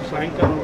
సాయంకాలం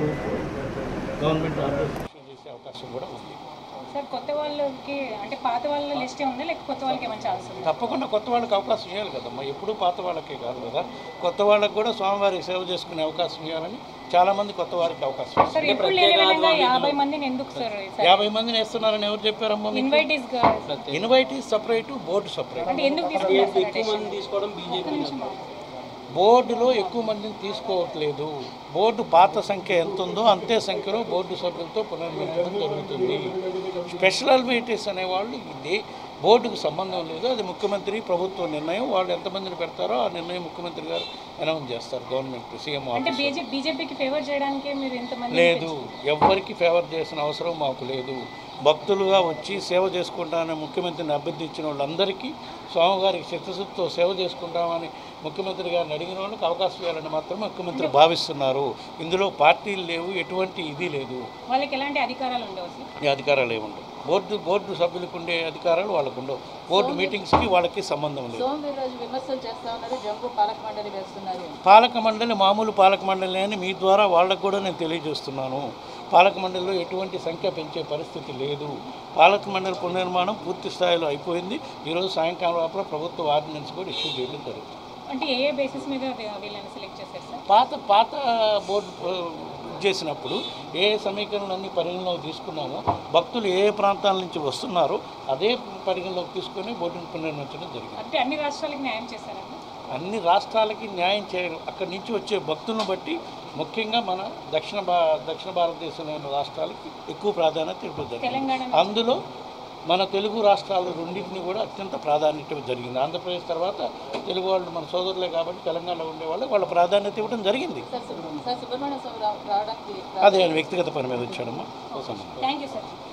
government order చేసే అవకాశం కూడా ఉంది సార్ కొత్త వాళ్ళకి అంటే పాత వాళ్ళ లిస్టే ఉందా లేక కొత్త వాళ్ళకి ఏమైనా ఛాన్స్ ఉందా తప్పకుండా కొత్త వాళ్ళకి అవకాశం ఇవ్వాలి కదమ్మా ఎప్పుడు పాత వాళ్ళకే కాదు కదా కొత్త వాళ్ళకి కూడా స్వామివారికి సేవ చేసుకునే అవకాశం ఇవ్వాలని చాలామంది కొత్త వారికి అవకాశం ఇస్తారు. సార్ ఎప్పుడు లేని విధంగా యాభై మందిని ఎందుకు సార్ యాభై మందిని వేస్తున్నారని ఎవరు చెప్పారమ్మా మీకు ఇన్వైటీస్ గా ఇన్వైట్ సపరేట్ బోర్డు సపరేట్ అంటే ఎందుకు తీసుకున్నారు సార్ ఒక్క నిమిషం ఆగు. బోర్డులో ఎక్కువ మందిని తీసుకోవట్లేదు బోర్డు పాత సంఖ్య ఎంత ఉందో అంతే సంఖ్యలో బోర్డు సభ్యులతో పునర్నిర్మాణం జరుగుతుంది స్పెషల్ అల్బిలిటీస్ అనేవాళ్ళు ఇది బోర్డుకు సంబంధం లేదు అది ముఖ్యమంత్రి ప్రభుత్వ నిర్ణయం వాళ్ళు ఎంతమందిని పెడతారో ఆ నిర్ణయం ముఖ్యమంత్రి గారు అనౌన్స్ చేస్తారు గవర్నమెంట్ సీఎం అంటే ఆఫీస్ బీజే బీజేపీకి ఫేవర్ చేయడానికి మీరు ఇంతమంది లేదు ఎవ్వరికి ఫేవర్ చేసిన అవసరం మాకు లేదు భక్తులుగా వచ్చి సేవ చేసుకుంటామని ముఖ్యమంత్రిని అభ్యర్థించిన వాళ్ళందరికీ స్వామివారికి చిత్తశుద్ధితో సేవ చేసుకుంటామని ముఖ్యమంత్రి గారిని అడిగిన వాళ్ళకి అవకాశం ఇవ్వాలని మాత్రం ముఖ్యమంత్రి భావిస్తున్నారు ఇందులో పార్టీలు లేవు ఎటువంటి ఇది లేదు వాళ్ళకి ఎలాంటి అధికారాలు ఉండవు సార్ ఈ అధికారాలు ఏముండవు బోర్డు బోర్డు సభ్యులకు ఉండే అధికారాలు వాళ్ళకు ఉండవు బోర్డు మీటింగ్స్కి వాళ్ళకి సంబంధం లేదు సోమవీర్రాజు విమర్శలు చేస్తా ఉన్నారు జంబు పాలక మండలి వేస్తున్నారు పాలక మండలి మామూలు పాలక మండలి అని మీ ద్వారా వాళ్ళకు కూడా నేను తెలియజేస్తున్నాను పాలక మండలిలో ఎటువంటి సంఖ్య పెంచే పరిస్థితి లేదు పాలక మండలి పునర్నిర్మాణం పూర్తి స్థాయిలో అయిపోయింది ఈరోజు సాయంకాలం లోపల ప్రభుత్వ ఆర్డినెన్స్ కూడా ఇష్యూ చేయడం జరుగుతుంది అంటే ఏ ఏ బేసిస్ మీద వీ- వీళ్ళని సెలెక్ట్ చేశారు సార్ పాత పాత బోర్డు ఆ, చేసినప్పుడు ఏ సమీకరణలన్నీ పరిగణలోకి తీసుకున్నామో భక్తులు ఏ ఏ ప్రాంతాల నుంచి వస్తున్నారో అదే పరిగణలోకి తీసుకొని బోర్డును పునర్నిర్మించడం జరిగింది అంటే అన్ని రాష్ట్రాలకు న్యాయం చేశారండి అన్ని రాష్ట్రాలకి న్యాయం చేయడం అక్కడి నుంచి వచ్చే భక్తులను బట్టి ముఖ్యంగా మన దక్షిణ భా దక్షిణ భారతదేశంలోని రాష్ట్రాలకి ఎక్కువ ప్రాధాన్యత ఇవ్వడం తెలంగాణ జరిగింది అందులో మన తెలుగు రాష్ట్రాలు రెండింటిని కూడా అత్యంత ప్రాధాన్యత జరిగింది ఆంధ్రప్రదేశ్ తర్వాత తెలుగు వాళ్ళు మన సోదరులే కాబట్టి తెలంగాణలో ఉండేవాళ్ళు వాళ్ళ ప్రాధాన్యత ఇవ్వడం జరిగింది సార్ సుబ్ర- సార్ సుబ్రహ్మణ్య స్వామి రా- రావడానికి అదే ఆయన వ్యక్తిగత పని మీద వచ్చాడమ్మా కోసం థ్యాంక్ యూ సార్